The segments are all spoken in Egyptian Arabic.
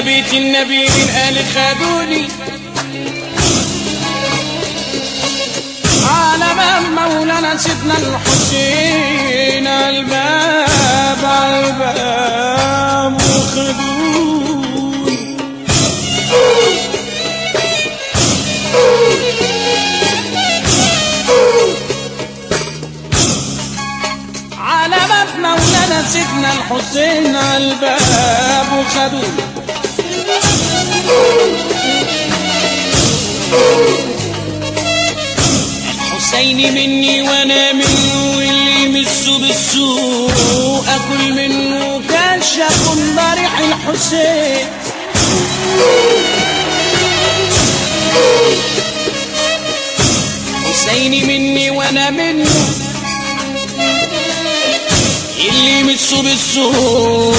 إلى بيت النبي الآل خدوني على باب مولانا سيدنا الحسين الباب الباب وخدوني على باب مولانا سيدنا الحسين الباب وخدوني الحسين مني وانا منه واللي يمسه بالسوء اكل منه كان شاف ضريح الحسين حسيني مني وانا منه اللي يمسه بالسوء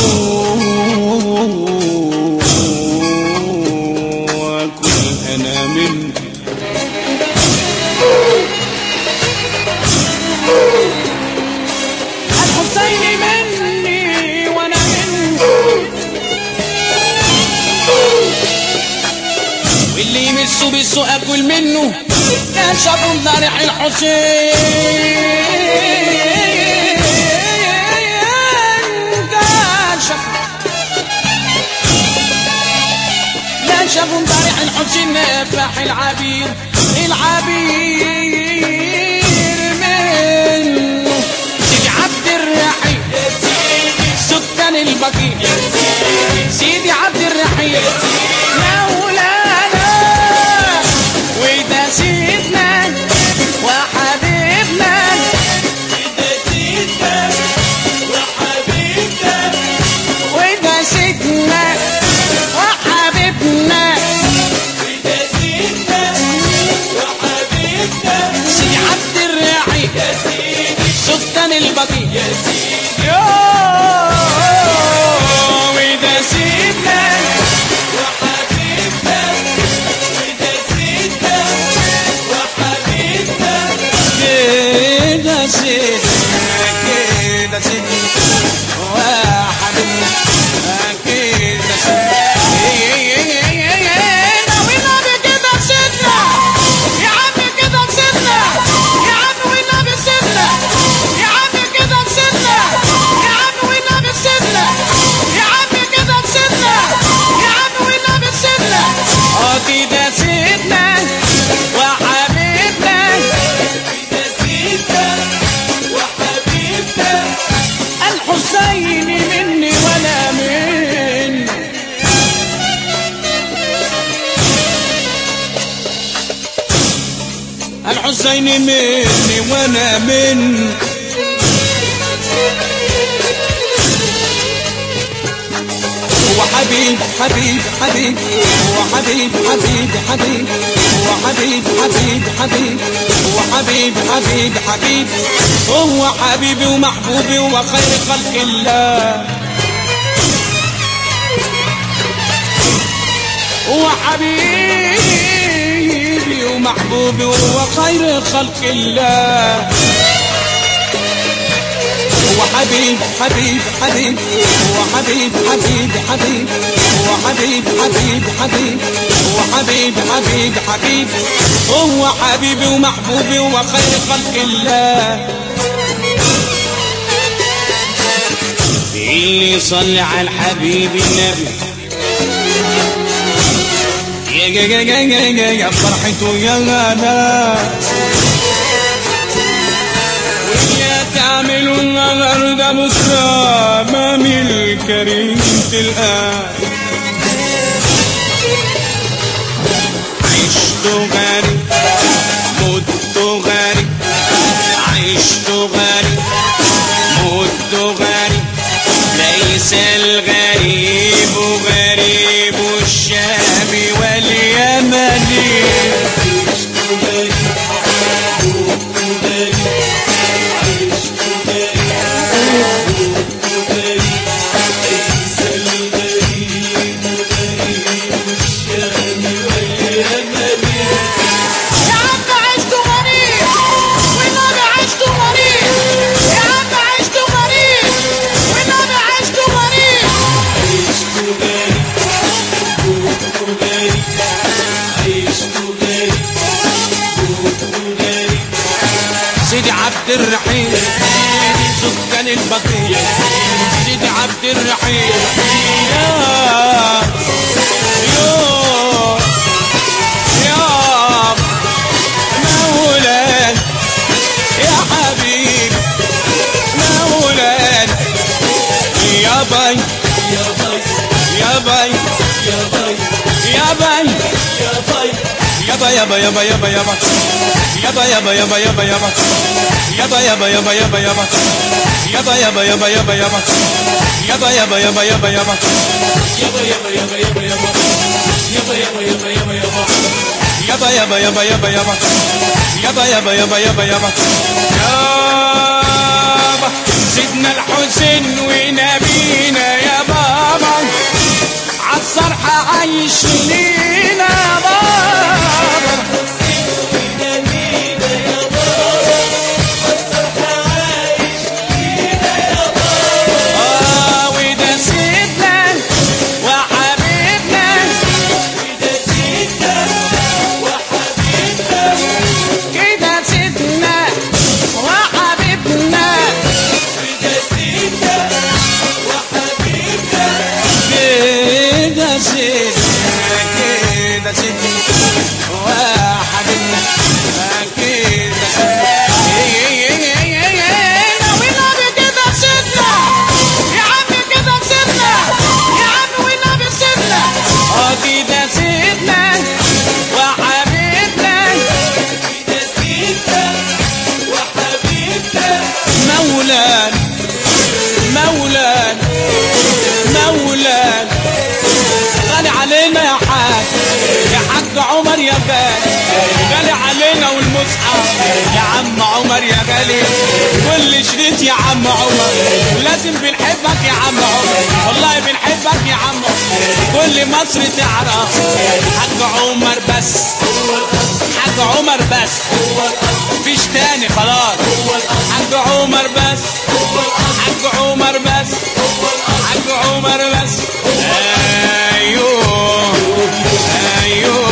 واكل انا منه الحسين مني وانا منه واللي يمسه بالسوء اكل منه كان شاف ضريح الحسين كان شاف كان شاف ضريح الحسين نفاح العبير العبير منه سيدي عبد الرحيم سكان البقيع سيدي عبد الرحيم مولانا وده سيدنا وحبيبنا وده سيدنا وحبيبنا سيدي عبد الرحيم سلطان البقيع يو وده سيدنا كده سيدنا كده سيدنا وحبيبنا كده سيدنا والنبي كده سيدنا يا عم كده سيدنا يا عم والنبي سيدنا يا عم كده سيدنا يا عم والنبي سيدنا يا عم كده سيدنا يا عم والنبي سيدنا اه كده سيدنا وحبيبنا الحسين مني ولا مني الحسين مني وانا مني هو حبيب حبيب حبيب هو حبيب حبيب حبيب هو حبيب حبيب حبيب هو حبيب حبيب حبيب هو حبيبي ومحبوبي وخير خلق الله هو حبيبي ومحبوبي وهو خير خلق الله هو حبيب حبيب حبيب هو حبيب حبيب حبيب هو حبيب حبيب حبيب هو حبيب حبيب حبيب هو حبيبي ومحبوبي وخير خلق الله اللي يصلي على الحبيب النبي يا يا يا يا يا يا يا فرحته يا ناس ويا تعملوا النهارده بكره امام الكريم الان عشت غريب مت غريب عشت غريب مت غريب ليس الغريب غريب الشام واليمن فرحي يا يو يا مولانا يا حبيب مولانا يا باي يا باي يا باي يا باي يا باي يا باي Yaba yaba yaba yaba yaba Yaba yaba yaba yaba yaba Yaba yaba yaba yaba yaba Yaba yaba yaba yaba yaba Yaba yaba yaba yaba yaba Yaba yaba yaba yaba yaba Yaba yaba yaba yaba yaba Yaba yaba yaba yaba yaba Yaba yaba yaba yaba yaba يابا سيدنا الحسين ونبينا يا بابا عالصرحة عايش لينا يا بابا نبينا يا بابا الصرحة عايش فينا يا بابا آه وده سيدنا وحبيبنا وده سيدنا وحبيبنا كده سيدنا وحبيبنا وده سيدنا وحبيبنا كده سيدنا كده سيدنا وحبيبنا كده سيدنا والنبي كده سيدنا يا عم كده سيدنا يا عم والنبي سيدنا اه كده سيدنا وحبيبنا وده سيدنا وحبيبنا مولانا مولانا مولانا غالي علينا يا حاج يا حاج عمر يا غالي غالي علينا والمصحف يا عم عمر يا غالي كل شريط يا عم عمر لازم بنحبك يا عم عمر والله بنحبك يا عم عمر كل مصر تعرف حاج عمر بس حاج عمر بس مفيش تاني خلاص حاج عمر بس حاج عمر بس حاج عمر بس ايوه ايوه